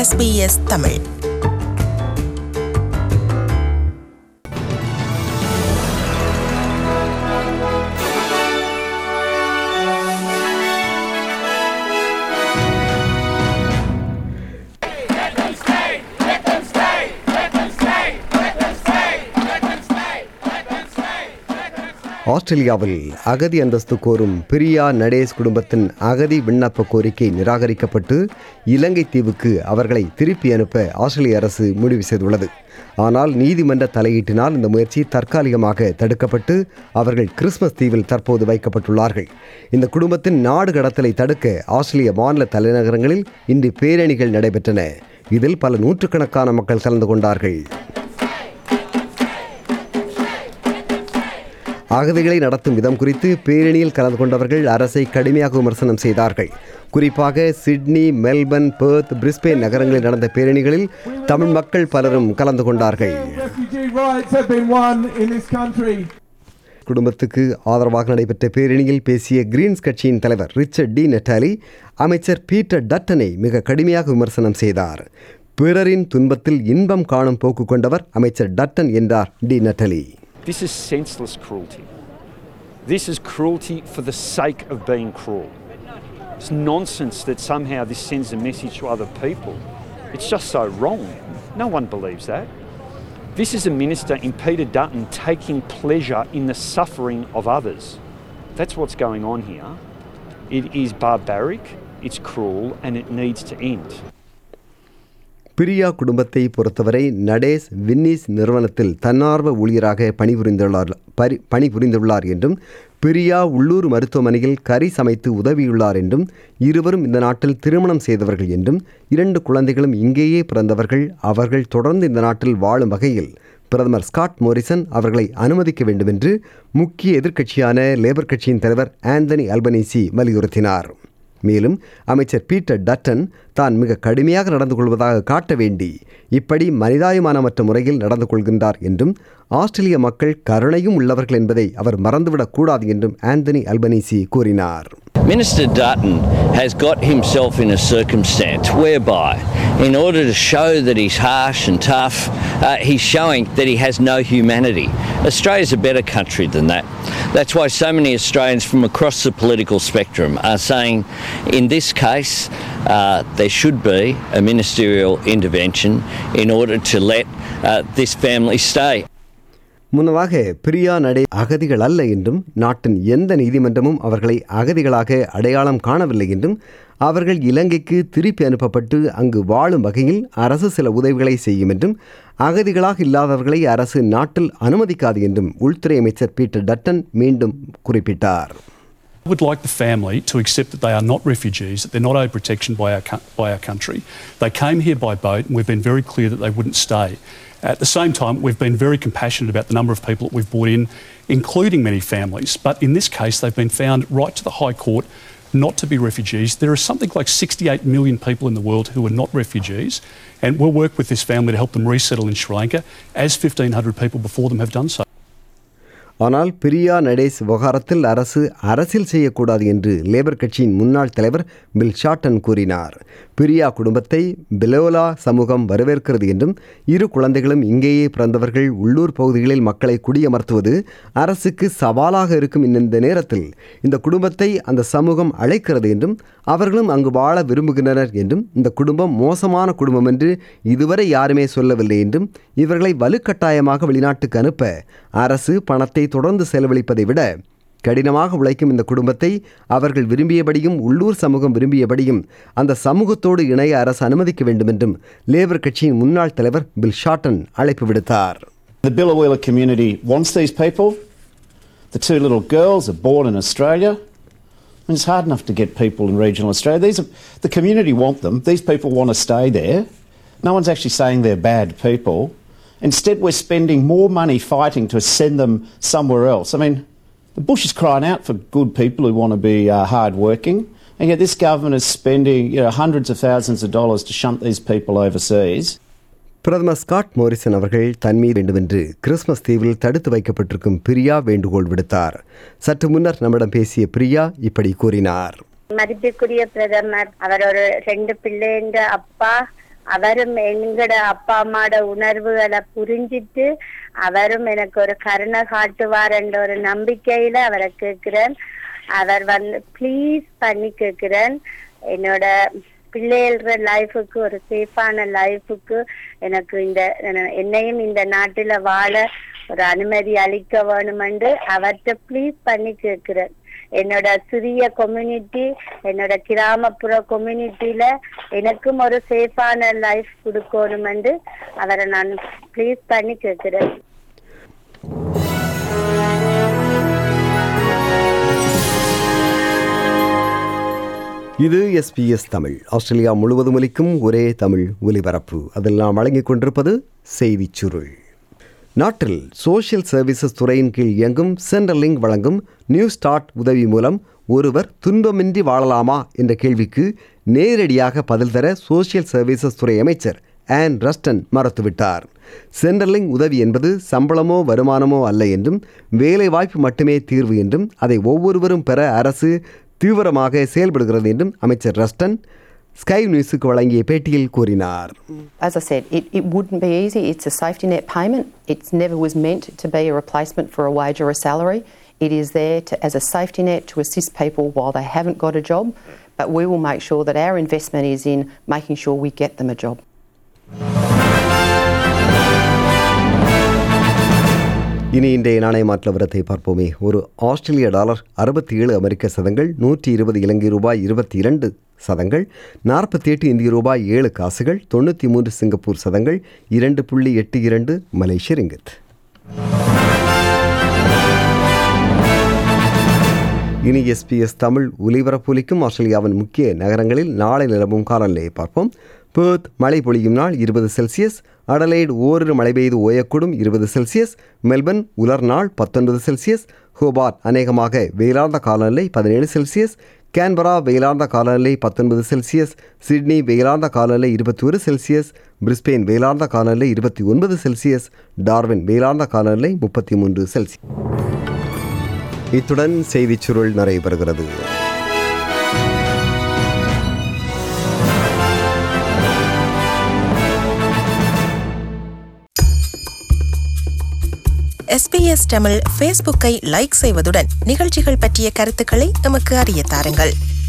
SBS Tamil ஆஸ்திரேலியாவில் அகதி அந்தஸ்து கோரும் பிரியா நடேஸ் குடும்பத்தின் அகதி விண்ணப்ப கோரிக்கை நிராகரிக்கப்பட்டு இலங்கை தீவுக்கு அவர்களை திருப்பி அனுப்ப ஆஸ்திரேலிய அரசு முடிவு செய்துள்ளது ஆனால் நீதிமன்ற தலையீட்டினால் இந்த முயற்சி தற்காலிகமாக தடுக்கப்பட்டு அவர்கள் கிறிஸ்மஸ் தீவில் தற்போது வைக்கப்பட்டுள்ளார்கள் இந்த குடும்பத்தின் நாடு கடத்தலை தடுக்க ஆஸ்திரேலிய மாநில தலைநகரங்களில் இன்று பேரணிகள் நடைபெற்றன இதில் பல நூற்றுக்கணக்கான மக்கள் கலந்து கொண்டார்கள் அகதிகளை நடத்தும் விதம் குறித்து பேரணியில் கலந்து கொண்டவர்கள் அரசை கடுமையாக விமர்சனம் செய்தார்கள் குறிப்பாக சிட்னி மெல்பர்ன் பெர்த் பிரிஸ்பேன் நகரங்களில் நடந்த பேரணிகளில் தமிழ் மக்கள் பலரும் கலந்து கொண்டார்கள் Refugee rights have been won in this country. குடும்பத்துக்கு ஆதரவாக நடைபெற்ற பேரணியில் பேசிய கிரீன்ஸ் கட்சியின் தலைவர் ரிச்சர்ட் டி நெட்டாலி அமைச்சர் பீட்டர் டட்டனை மிக கடுமையாக விமர்சனம் செய்தார் பிறரின் துன்பத்தில் இன்பம் காணும் போக்கு கொண்டவர் அமைச்சர் டட்டன் என்றார் டி Natalie This is senseless cruelty. This is cruelty for the sake of being cruel. It's nonsense that somehow this sends a message to other people. It's just so wrong. No one believes that. This is a minister in Peter Dutton taking pleasure in the suffering of others. That's what's going on here. It is barbaric, it's cruel, and it needs to end. Priya குடும்பத்தை பொறுத்தவரை நடேஸ் வின்னிஸ் நிறுவனத்தில் தன்னார்வ ஊழியராக பணிபுரிந்துள்ளார் பரி பணிபுரிந்துள்ளார் என்றும் பிரியா உள்ளூர் மருத்துவமனையில் கறி சமைத்து உதவியுள்ளார் என்றும் இருவரும் இந்த நாட்டில் திருமணம் செய்தவர்கள் என்றும் இரண்டு குழந்தைகளும் இங்கேயே பிறந்தவர்கள் அவர்கள் தொடர்ந்து இந்த நாட்டில் வாழும் வகையில் பிரதமர் ஸ்காட் மோரிசன் அவர்களை அனுமதிக்க வேண்டும் என்று முக்கிய எதிர்க்கட்சியான லேபர் கட்சியின் தலைவர் ஆந்தனி அல்பனீசி வலியுறுத்தினார் மேலும் அமைச்சர் பீட்டர் டட்டன் தான் மிக கடுமையாக நடந்து கொள்வதாக காட்ட வேண்டி இப்படி மனிதாயமானமற்ற முறையில் நடந்து கொள்கின்றார் என்றும் ஆஸ்திரேலிய மக்கள் கருணையும் உள்ளவர்கள் என்பதை அவர் மறந்துவிடக் கூடாது என்றும் ஆந்தனி அல்பனீசி கூறினார் Minister Dutton has got himself in a circumstance whereby, in order to show that he's harsh and tough, uh, he's showing that he has no humanity. Australia's a better country than that. That's why so many Australians from across the political spectrum are saying, in this case, uh, there should be a ministerial intervention in order to let uh, this family stay. முன்னதாக பிரியா நடை அகதிகள் அல்ல என்றும் நாட்டின் எந்த நீதிமன்றமும் அவர்களை அகதிகளாக அடையாளம் காணவில்லை என்றும் அவர்கள் இலங்கைக்கு திருப்பி அனுப்பப்பட்டு அங்கு வாழும் வகையில் அரசு சில உதவிகளை செய்யும் என்றும் அகதிகளாக இல்லாதவர்களை அரசு நாட்டில் அனுமதிக்காது என்றும் உள்துறை அமைச்சர் பீட்டர் டட்டன் மீண்டும் குறிப்பிட்டார் I would like the family to accept that they are not refugees, that they're not owed protection by our, co- by our country. They came here by boat, and we've been very clear that they wouldn't stay. At the same time, we've been very compassionate about the number of people that we've brought in, including many families. But in this case, they've been found right to the High Court not to be refugees. There are something like 68 million people in the world who are not refugees, and we'll work with this family to help them resettle in Sri Lanka, as 1,500 people before them have done so. ஆனால் பிரியா நடேஸ் விவகாரத்தில் அரசு அரசியல் செய்யக்கூடாது என்று labour கட்சியின் முன்னாள் தலைவர் bill Shorten கூறினார் பிரியா குடும்பத்தை பிலோலா சமூகம் வரவேற்கிறது என்றும் இரு குழந்தைகளும் இங்கேயே பிறந்தவர்கள் உள்ளூர் பகுதிகளில் மக்களை குடியமர்த்துவது அரசுக்கு சவாலாக இருக்கும் இந்த நேரத்தில் இந்த குடும்பத்தை அந்த சமூகம் அழைக்கிறது என்றும் அவர்களும் அங்கு வாழ விரும்புகின்றனர் என்றும் இந்த குடும்பம் மோசமான குடும்பம் என்று இதுவரை யாருமே சொல்லவில்லை என்றும் இவர்களை வலுக்கட்டாயமாக வெளிநாட்டுக்கு அனுப்ப அரசு பணத்தை தொடர்ந்து செலவழிப்பதை விட கடினமாக உழைக்கும் இந்த குடும்பத்தை அவர்கள் விரும்பியபடியும் உள்ளூர் சமூகம் விரும்பியபடியும் அந்த சமூகத்தோடு இணைய அரசு அனுமதிக்க வேண்டும் என்றும் லேபர் கட்சியின் முன்னாள் தலைவர் பில் ஷாட்டன் அழைப்பு விடுத்தார் The Billawheeler community wants these people. The two little girls are born in Australia. And it's hard enough to get people in regional Australia. These are, the community want them. These people want to stay there. No one's actually saying they're bad people. Instead, we're spending more money fighting to send them somewhere else. I mean, the bush is crying out for good people who want to be uh, hard working. And yet this government is spending you know, hundreds of thousands of dollars to shunt these people overseas. பிரதமர் Scott Morrison அவர்கள் தன்மீது வேண்டுமென்று Christmas தீவில் தடுத்து வைக்கப்பட்டிருக்கும் பிரியா வேண்டுகோள் விடுத்தார் சற்று முன்னர் நம்மிடம் பேசிய பிரியா இப்படி கூறினார் மதிப்பிற்குரிய பிரதமர் அவர் ஒரு ரெண்டு பிள்ளைங்க அப்பா அவரும் எங்கட அப்பா அம்மாட உணர்வுகளை புரிஞ்சிட்டு அவரும் எனக்கு ஒரு கருணை காட்டுவார் என்ற ஒரு நம்பிக்கையில அவரை கேட்கிறேன் அவர் வந்து ப்ளீஸ் பண்ணி கேட்கிறேன் என்னோட பிள்ளைகள லைஃபுக்கு ஒரு சேஃபான லைஃபுக்கு எனக்கு இந்த என்னையும் இந்த நாட்டுல வாழ ஒரு அனுமதி அளிக்க வேணுமென்று அவர்கிட்ட ப்ளீஸ் பண்ணி கேட்கிறேன் என்னோட சிறிய கம்யூனிட்டி என்னோட கிராமப்புற கம்யூனிட்டியில எனக்கும் ஒரு சேஃபான லைஃப் கொடுக்கணும் என்று அவரை நான் ப்ளீஸ் பண்ணி கேட்கிறேன் இது எஸ்பிஎஸ் தமிழ் ஆஸ்திரேலியா முழுவதும் ஒலிக்கும் ஒரே தமிழ் ஒலிபரப்பு அதில் நாம் வழங்கிக் கொண்டிருப்பது செய்திச் சுருள் நாட்டில் சோஷியல் சர்வீசஸ் துறையின் கீழ் இயங்கும் சென்ட்ரலிங் வழங்கும் நியூ ஸ்டார்ட் உதவி மூலம் ஒருவர் துன்பமின்றி வாழலாமா என்ற கேள்விக்கு நேரடியாக பதில் தர சோஷியல் சர்வீசஸ் துறை அமைச்சர் ஆன் ரஸ்டன் மறுத்துவிட்டார் சென்ட்ரலிங் உதவி என்பது சம்பளமோ வருமானமோ அல்ல என்றும் வேலைவாய்ப்பு மட்டுமே தீர்வு என்றும் அதை ஒவ்வொருவரும் பெற அரசு தீவிரமாக செயல்படுகிறது என்றும் அமைச்சர் ரஸ்டன் ஸ்கை நியூஸுக்கு வழங்கிய பேட்டியில் கூறினார் As I said, it, it wouldn't be easy. It's a safety net payment. It never was meant to be a replacement for a wage or a salary. It is there to, as a safety net to assist people while they haven't got a job. But we will make sure that our investment is in making sure we get them a job. இனி இன்றைய நாணய மாற்ற விரத்தை பார்ப்போமே ஒரு ஆஸ்திரேலிய dollar அறுபத்தி ஏழு அமெரிக்க சதங்கள் நூற்றி இருபது இலங்கை ரூபாய் இருபத்தி இரண்டு சதங்கள் நாற்பத்தி எட்டு இந்திய ரூபாய் ஏழு காசுகள் தொண்ணூற்றி மூன்று சிங்கப்பூர் சதங்கள் இரண்டு புள்ளி எட்டு இரண்டு மலேசிய ரிங்கித் இனி எஸ்பிஎஸ் தமிழ் ஒலிபரப்பொலிக்கும் ஆஸ்திரேலியாவின் முக்கிய நகரங்களில் நாளை நிலவும் காலநிலையை பார்ப்போம் பேர்த் மழை பொழியும் நாள் இருபது செல்சியஸ் அடலைடு ஓரிரு மழை பெய்து ஓயக்கூடும் இருபது செல்சியஸ் மெல்பர்ன் உலர் நாள் பத்தொன்பது செல்சியஸ் ஹோபார்ட் அநேகமாக வெயிலார்ந்த காலநிலை பதினேழு செல்சியஸ் கேன்பரா வெயிலார்ந்த காலநிலை பத்தொன்பது செல்சியஸ் சிட்னி வெயிலார்ந்த காலநிலை இருபத்தி ஒரு செல்சியஸ் பிரிஸ்பெயின் வெயிலார்ந்த காலநிலை இருபத்தி ஒன்பது செல்சியஸ் டார்வின் வெயிலார்ந்த காலநிலை முப்பத்தி மூன்று செல்சியஸ் இத்துடன் செய்திச் சுருள் நிறைவு பெறுகிறது எஸ்பிஎஸ் தமிழ் ஃபேஸ்புக்கை லைக் செய்வதுடன் நிகழ்ச்சிகள் பற்றிய கருத்துக்களை எமக்கு அறிய தாருங்கள்